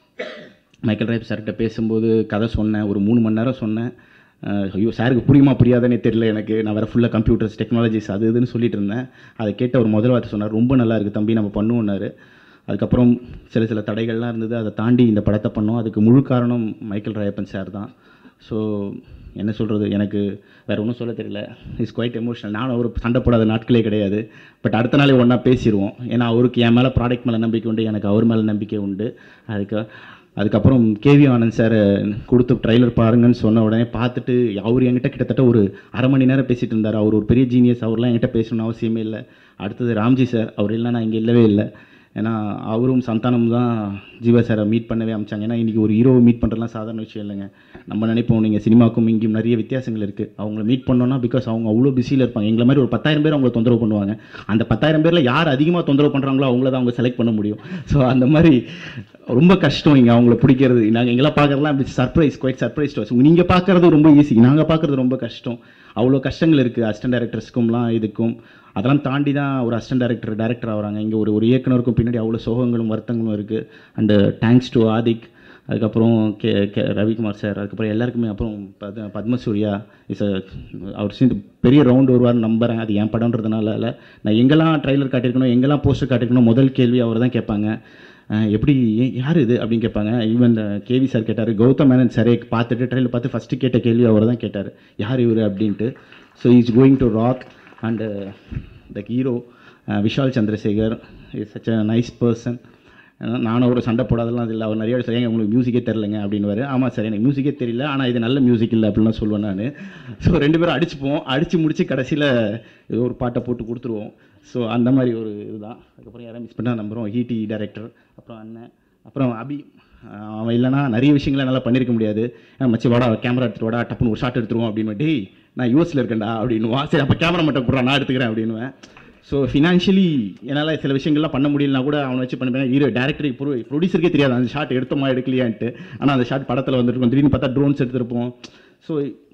மைக்கேல் ராயப் சார்கிட்ட பேசும்போது கதை சொன்னேன் ஒரு மூணு மணி நேரம் சொன்னேன் அஹ் ஐயோ சாருக்கு புரியுமா புரியாதுன்னே தெரியல எனக்கு நான் வேறு ஃபுல்லாக கம்ப்யூட்டர்ஸ் டெக்னாலஜிஸ் அது இதுன்னு சொல்லிட்டு இருந்தேன் அதை கேட்ட ஒரு முதல் வார்த்தை சொன்னார் ரொம்ப நல்லா இருக்குது தம்பி நம்ம பண்ணுவோன்னாரு அதுக்கப்புறம் சில சில தடைகள்லாம் இருந்தது அதை தாண்டி இந்த படத்தை பண்ணோம் அதுக்கு முழு காரணம் மைக்கேல் ராயப்பன் சார் தான் ஸோ என்ன சொல்கிறது எனக்கு வேறு ஒன்றும் சொல்ல தெரியல இஸ் குவைட் எமோஷனல் நானும் அவர் சண்டை போடாத நாட்களே கிடையாது பட் அடுத்த நாளே ஒன்றா பேசிடுவோம் ஏன்னா அவருக்கு என் மேலே ப்ராடக்ட் மேலே நம்பிக்கை உண்டு எனக்கு அவர் மேலே நம்பிக்கை உண்டு அதுக்கு அதுக்கப்புறம் கேவி ஆனந்த் சார் கொடுத்து ட்ரைலர் பாருங்கன்னு சொன்ன உடனே பார்த்துட்டு அவர் என்கிட்ட கிட்டத்தட்ட ஒரு அரை மணி நேரம் பேசிட்டு இருந்தார் அவர் ஒரு பெரிய ஜீனியஸ் அவர்லாம் என்கிட்ட பேசணும்னு அவசியமே இல்லை அடுத்தது ராம்ஜி சார் அவர் இல்லைன்னா இங்கே இல்லவே இல்லை ஏன்னா அவரும் சந்தானம் தான் ஜீவா சாரை மீட் பண்ணவே அமைச்சாங்க ஏன்னா இன்றைக்கி ஒரு ஹீரோவை மீட் பண்ணுறதுலாம் சாதாரண விஷயம் இல்லைங்க நம்ம நினைப்போம் நீங்கள் சினிமாக்கும் இங்கேயும் நிறைய வித்தியாசங்கள் இருக்குது அவங்கள மீட் பண்ணோன்னா பிகாஸ் அவங்க அவ்வளோ பிஸியில் இருப்பாங்க எங்களை மாதிரி ஒரு பத்தாயிரம் பேர் அவங்கள தொந்தரவு பண்ணுவாங்க அந்த பத்தாயிரம் பேரில் யார் அதிகமாக தொந்தரவு பண்ணுறாங்களோ அவங்கள தான் அவங்க செலக்ட் பண்ண முடியும் ஸோ அந்த மாதிரி ரொம்ப கஷ்டம் இங்கே அவங்கள பிடிக்கிறது நாங்கள் எங்கெல்லாம் பார்க்குறதுலாம் சர்ப்ரைஸ் குவைட் சர்ப்ரைஸ் டு நீங்கள் பார்க்குறது ரொம்ப ஈஸி நாங்கள் பார்க்குறது ரொம்ப கஷ்டம் அவ்வளோ கஷ்டங்கள் இருக்குது அசிஸ்டன்ட் டேரக்டர்ஸ்க்கும்லாம் இதுக்கும் அதெல்லாம் தாண்டி தான் ஒரு அசிஸ்டன்ட் டேரக்டர் டேரக்டர் ஆகுறாங்க இங்கே ஒரு ஒரு இயக்குனருக்கும் பின்னாடி அவ்வளோ சோகங்களும் வருத்தங்களும் இருக்குது அண்டு தேங்க்ஸ் டு ஆதிக் அதுக்கப்புறம் கே கே ரவிக்குமார் சார் அதுக்கப்புறம் எல்லாருக்குமே அப்புறம் பத்ம பத்மசூர்யா இஸ் அவர் சேர்ந்து பெரிய ரவுண்ட் வருவார்னு நம்புறேன் அது என் படம்ன்றதுனால இல்லை நான் எங்கெல்லாம் ட்ரைலர் காட்டியிருக்கணும் எங்கெல்லாம் போஸ்டர் காட்டியிருக்கணும் முதல் கேள்வி அவர் தான் கேட்பாங்க அஹ் எப்படி ஏ- யார் இது அப்படின்னு கேட்பாங்க ஈவன் கேவி சார் கேட்டார் கௌதம் மேனன் சாரே பார்த்துட்டு ட்ரைலர் பார்த்து ஃபஸ்ட்டு கேட்ட கேள்வி அவர் தான் கேட்டார் யார் இவர் அப்படின்ட்டு so is going to rock and the hero Vishal Chandrasekhar is such a nice person நானும் ஒரு சண்டை போடாதெல்லாம் இல்லை அவர் நிறைய சரிங்க உங்களுக்கு மியூசிக்கே தெரிலங்க அப்படின்னுவாரு ஆமாம் சார் எனக்கு மியூசிக்கே தெரியல ஆனால் இது நல்ல மியூசிக் இல்லை அப்படின்லாம் சொல்லுவேன் நான் ஸோ ரெண்டு பேரும் அடிச்சுப்போம் அடித்து முடிச்சு கடைசியில் ஏதோ ஒரு பாட்டை போட்டு கொடுத்துருவோம் ஸோ அந்த மாதிரி ஒரு இதுதான் அதுக்கப்புறம் யாரும் மிஸ் பண்ணால் நம்புகிறோம் ஹீடி டைரக்டர் அப்புறம் அண்ணன் அப்புறம் அபி அஹ் அவன் இல்லைனா நிறைய விஷயங்களை என்னால் பண்ணியிருக்க முடியாது அஹ் மச்சி வாடா கேமரா எடுத்துட்டு வாடா டப்புன்னு ஒரு ஷாட் எடுத்துருவோம் அப்படின்னு டேய் நான் யூஎஸில் இருக்கேன்டா அப்படின்னுவான் சரி அப்போ கேமரா மட்டும் கொடுறா நான் எடுத்துக்கிறேன் அப்படின்னுவேன் ஸோ ஃபினான்ஷியலி என்னால் சில விஷயங்கள்லாம் பண்ண முடியலனா கூட அவனை வச்சு பண்ணுவேன் ஹீரோ டேரக்டர் ப்ரொடியூசருக்கே தெரியாது அந்த ஷாட் எடுத்தோமா எடுக்கலையான்ட்டு ஆனால் அந்த ஷாட் படத்தில் வந்துருக்கும் திடீர்னு பார்த்தா ட்ரோன்ஸ் எடுத்திருப்போம் so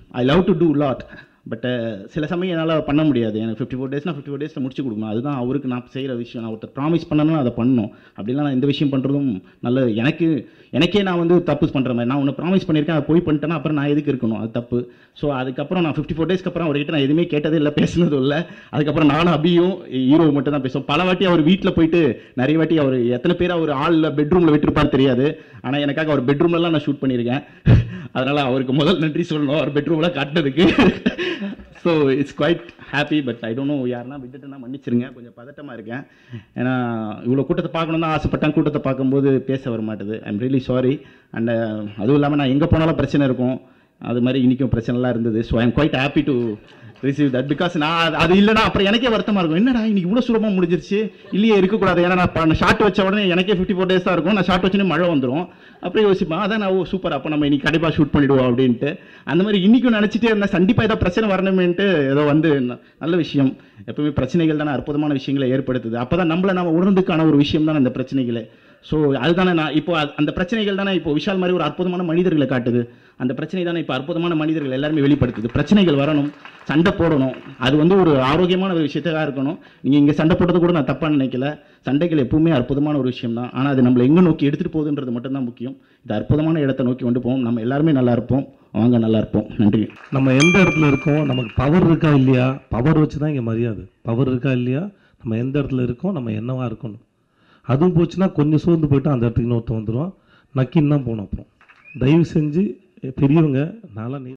I love to do lot but சில சமயம் என்னால் பண்ண முடியாது எனக்கு ஃபிஃப்டி ஃபோர் டேஸ்னால் ஃபிஃப்டி ஃபோர் டேஸில் முடிச்சு கொடுக்கணும் அதுதான் அவருக்கு நான் செய்கிற விஷயம் நான் ஒருத்தர் ப்ராமிஸ் பண்ணணும்னா அதை பண்ணணும் அப்படிலாம் நான் இந்த விஷயம் பண்ணுறதும் நல்லது எனக்கு எனக்கே நான் வந்து தப்பு பண்ணுற மாதிரி நான் ஒன்று ப்ராமிஸ் பண்ணியிருக்கேன் அதை போய் பண்ணிட்டேன்னா அப்புறம் நான் எதுக்கு இருக்கணும் அது தப்பு ஸோ அதுக்கப்புறம் நான் ஃபிஃப்டி ஃபோர் டேஸ்க்கு அப்புறம் அவர்கிட்ட நான் எதுவுமே கேட்டதே இல்லை பேசுனதும் இல்லை அதுக்கப்புறம் நானும் அபியும் ஹீரோ மட்டும் தான் பேசுவோம் பல வாட்டி அவர் வீட்டில் போயிட்டு நிறைய வாட்டி அவர் எத்தனை பேர் அவர் ஆளில் பெட்ரூமில் விட்டுருப்பார் தெரியாது ஆனால் எனக்காக அவர் பெட்ரூம்லலாம் நான் ஷூட் பண்ணியிருக்கேன் அதனால் அவருக்கு முதல் நன்றி சொல்லணும் அவர் பெட்ரூமில் காட்டினதுக்கு so it's quite happy but I don't know யாருன்னா விட்டுட்டுனா மன்னிச்சிருங்க கொஞ்சம் பதட்டமாக இருக்கேன் ஏன்னா இவ்வளோ கூட்டத்தை பார்க்கணும் தான் ஆசைப்பட்டேன் கூட்டத்தை பார்க்கும்போது பேச வர மாட்டுது ஐம் ரியலி சாரி அண்ட் அதுவும் இல்லாமல் நான் எங்கே போனாலும் பிரச்சனை இருக்கும் அது மாதிரி இன்றைக்கும் பிரச்சனைலாம் இருந்தது so I'm quite happy to receive that because நான் அது- அது இல்லைனா அப்புறம் எனக்கே வருத்தமாக இருக்கும் என்னடா இன்னைக்கு இவ்வளோ சுலபமாக முடிஞ்சிருச்சு இல்லையே இருக்கக்கூடாது ஏன்னா நான் ஷார்ட் வச்ச உடனே எனக்கே ஃபிஃப்டி ஃபோர் டேஸ் தான் இருக்கும் நான் ஷார்ட் வச்சோடனே மழை வந்துடும் அப்படியே யோசிப்பேன் அதான் நான் ஓ சூப்பர் அப்போ நம்ம இன்னைக்கு கண்டிப்பாக ஷூட் பண்ணிடுவோம் அப்படின்ட்டு அந்த மாதிரி இன்றைக்கும் நினச்சிட்டே இருந்தேன் கண்டிப்பாக ஏதோ பிரச்சனை வரணுமேன்ட்டு ஏதோ வந்து ந- நல்ல விஷயம் எப்பவுமே பிரச்சனைகள் தானே அற்புதமான விஷயங்களை ஏற்படுத்துது அப்போ தான் நம்மளை நம்ம உணர்ந்துக்கான ஒரு விஷயம் தானே அந்த பிரச்சனைகளே ஸோ அதுதானே நான் இப்போ அது- அந்த பிரச்சனைகள் தானே இப்போ விஷால் மாதிரி ஒரு அற்புதமான மனிதர்களை காட்டுது அந்த பிரச்சனை தானே இப்போ அற்புதமான மனிதர்கள் எல்லாருமே வெளிப்படுத்துது பிரச்சனைகள் வரணும் சண்டை போடணும் அது வந்து ஒரு ஆரோக்கியமான ஒரு விஷயத்தாக இருக்கணும் நீங்கள் இங்கே சண்டை போட்டது கூட நான் தப்பாக நினைக்கல சண்டைகள் எப்பவுமே அற்புதமான ஒரு விஷயம் தான் ஆனால் அது நம்மளை எங்கே நோக்கி எடுத்துகிட்டு போகுதுன்றது மட்டும்தான் முக்கியம் இது அற்புதமான இடத்தை நோக்கி கொண்டு போவோம் நம்ம எல்லாருமே நல்லா இருப்போம் வாங்க நல்லா இருப்போம் நன்றி நம்ம எந்த இடத்துல இருக்கோம் நமக்கு பவர் இருக்கா இல்லையா பவர் வச்சு தான் இங்கே மரியாதை பவர் இருக்கா இல்லையா நம்ம எந்த இடத்துல இருக்கோம் நம்ம என்னவா இருக்கணும் அதுவும் போச்சுன்னா கொஞ்சம் சோர்ந்து போயிட்டு அந்த இடத்துக்கு இன்னொருத்தன் வந்துடுவான் நக்கின்னு தான் போகணும் அப்புறம் தயவு செஞ்சு பெரியவங்க நான்லாம் நீ